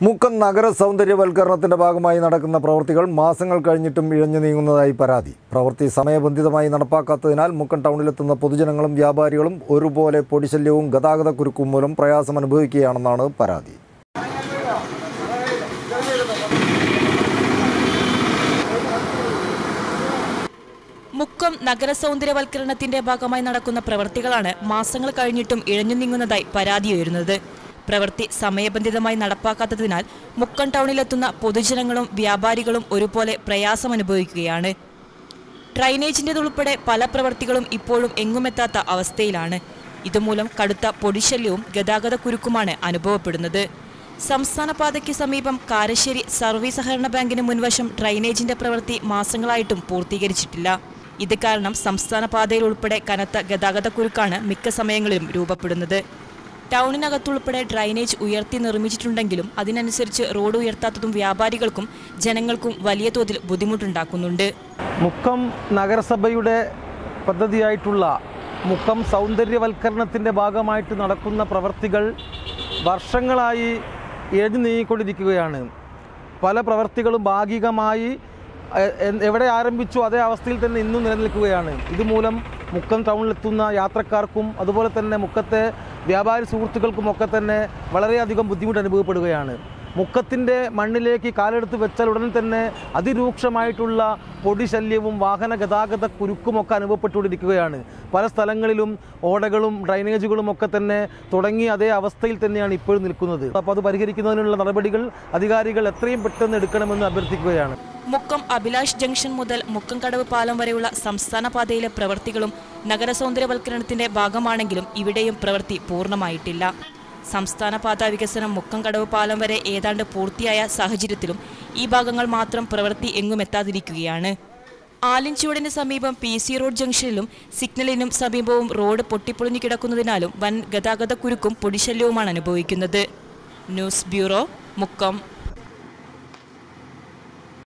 മുക്കം നഗര സൗന്ദര്യവൽക്കരണത്തിന്റെ ഭാഗമായി നടക്കുന്ന പ്രവൃത്തികൾ മാസങ്ങൾ കഴിഞ്ഞിട്ടും ഇഴഞ്ഞു നീങ്ങുന്നതായി പരാതി പ്രവൃത്തി സമയബന്ധിതമായി നടപ്പാക്കാത്തതിനാൽ മുക്കം ടൗണിലെത്തുന്ന പൊതുജനങ്ങളും വ്യാപാരികളും ഒരുപോലെ പൊടിശല്യവും ഗതാഗതക്കുരുക്കും മൂലം പ്രയാസം അനുഭവിക്കുകയാണെന്നാണ് പരാതി മുക്കം നഗര സൗന്ദര്യവൽക്കരണത്തിന്റെ ഭാഗമായി നടക്കുന്ന പ്രവൃത്തികളാണ് മാസങ്ങൾ കഴിഞ്ഞിട്ടും ഇഴഞ്ഞു നീങ്ങുന്നതായി പരാതിയുയരുന്നത് പ്രവൃത്തി സമയബന്ധിതമായി നടപ്പാക്കാത്തതിനാൽ മുക്കം ടൗണിലെത്തുന്ന പൊതുജനങ്ങളും വ്യാപാരികളും ഒരുപോലെ പ്രയാസം അനുഭവിക്കുകയാണ് ഡ്രൈനേജിൻ്റെതുൾപ്പെടെ പല പ്രവൃത്തികളും ഇപ്പോഴും എങ്ങുമെത്താത്ത അവസ്ഥയിലാണ് ഇതുമൂലം കടുത്ത പൊടിശല്യവും ഗതാഗത കുരുക്കുമാണ് അനുഭവപ്പെടുന്നത് സംസ്ഥാന പാതയ്ക്ക് സമീപം കാരശ്ശേരി സർവീസ് സഹകരണ ബാങ്കിന് മുൻവശം ഡ്രൈനേജിന്റെ പ്രവൃത്തി മാസങ്ങളായിട്ടും പൂർത്തീകരിച്ചിട്ടില്ല ഇത് കാരണം സംസ്ഥാന പാതയിൽ ഉൾപ്പെടെ കനത്ത ഗതാഗത കുരുക്കാണ് മിക്ക സമയങ്ങളിലും രൂപപ്പെടുന്നത് ടൗണിനകത്തുൾപ്പെടെ ഡ്രൈനേജ് ഉയർത്തി നിർമ്മിച്ചിട്ടുണ്ടെങ്കിലും അതിനനുസരിച്ച് റോഡ് ഉയർത്താത്തതും വ്യാപാരികൾക്കും ജനങ്ങൾക്കും വലിയ തോതിൽ ബുദ്ധിമുട്ടുണ്ടാക്കുന്നുണ്ട് മുക്കം നഗരസഭയുടെ പദ്ധതിയായിട്ടുള്ള മുക്കം സൗന്ദര്യവൽക്കരണത്തിൻ്റെ ഭാഗമായിട്ട് നടക്കുന്ന പ്രവർത്തികൾ വർഷങ്ങളായി എഴുതി നീങ്ങിക്കൊണ്ടിരിക്കുകയാണ് പല പ്രവർത്തികളും ഭാഗികമായി എ- എ- എവിടെ ആരംഭിച്ചു അതേ അവസ്ഥയിൽ തന്നെ ഇന്നും നിലനിൽക്കുകയാണ് ഇതുമൂലം മുക്കം ടൗണിലെത്തുന്ന യാത്രക്കാർക്കും അതുപോലെ തന്നെ മുക്കത്തെ വ്യാപാരി സുഹൃത്തുക്കൾക്കുമൊക്കെ തന്നെ വളരെയധികം ബുദ്ധിമുട്ട് അനുഭവപ്പെടുകയാണ് മുക്കത്തിൻ്റെ മണ്ണിലേക്ക് കാലെടുത്ത് വെച്ചാൽ ഉടൻ തന്നെ അതിരൂക്ഷമായിട്ടുള്ള പൊടിശല്യവും വാഹന ഗതാഗത കുരുക്കുമൊക്കെ അനുഭവപ്പെട്ടുകൊണ്ടിരിക്കുകയാണ് പല സ്ഥലങ്ങളിലും ഓടകളും ഡ്രൈനേജുകളും ഒക്കെ തന്നെ തുടങ്ങി അതേ അവസ്ഥയിൽ തന്നെയാണ് ഇപ്പോഴും നിൽക്കുന്നത് അപ്പോൾ അത് പരിഹരിക്കുന്നതിനുള്ള നടപടികൾ അധികാരികൾ എത്രയും പെട്ടെന്ന് എടുക്കണമെന്ന് അഭ്യർത്ഥിക്കുകയാണ് മുക്കം അഭിലാഷ് ജംഗ്ഷൻ മുതൽ മുക്കം കടവ് പാലം വരെയുള്ള സംസ്ഥാന പാതയിലെ പ്രവൃത്തികളും നഗര സൗന്ദര്യവൽക്കരണത്തിന്റെ ഭാഗമാണെങ്കിലും ഇവിടെയും പ്രവൃത്തി പൂർണ്ണമായിട്ടില്ല സംസ്ഥാന പാത വികസനം മുക്കം കടവ് പാലം വരെ ഏതാണ്ട് പൂർത്തിയായ സാഹചര്യത്തിലും ഈ ഭാഗങ്ങൾ മാത്രം പ്രവൃത്തി എങ്ങും എത്താതിരിക്കുകയാണ് ആലിൻചുവടിന് സമീപം പി സി റോഡ് ജംഗ്ഷനിലും സിഗ്നലിനും സമീപവും റോഡ് പൊട്ടിപ്പൊളിഞ്ഞു കിടക്കുന്നതിനാലും വൻ ഗതാഗത കുരുക്കും പൊടിശല്യവുമാണ് അനുഭവിക്കുന്നത് ന്യൂസ് ബ്യൂറോ മുക്കം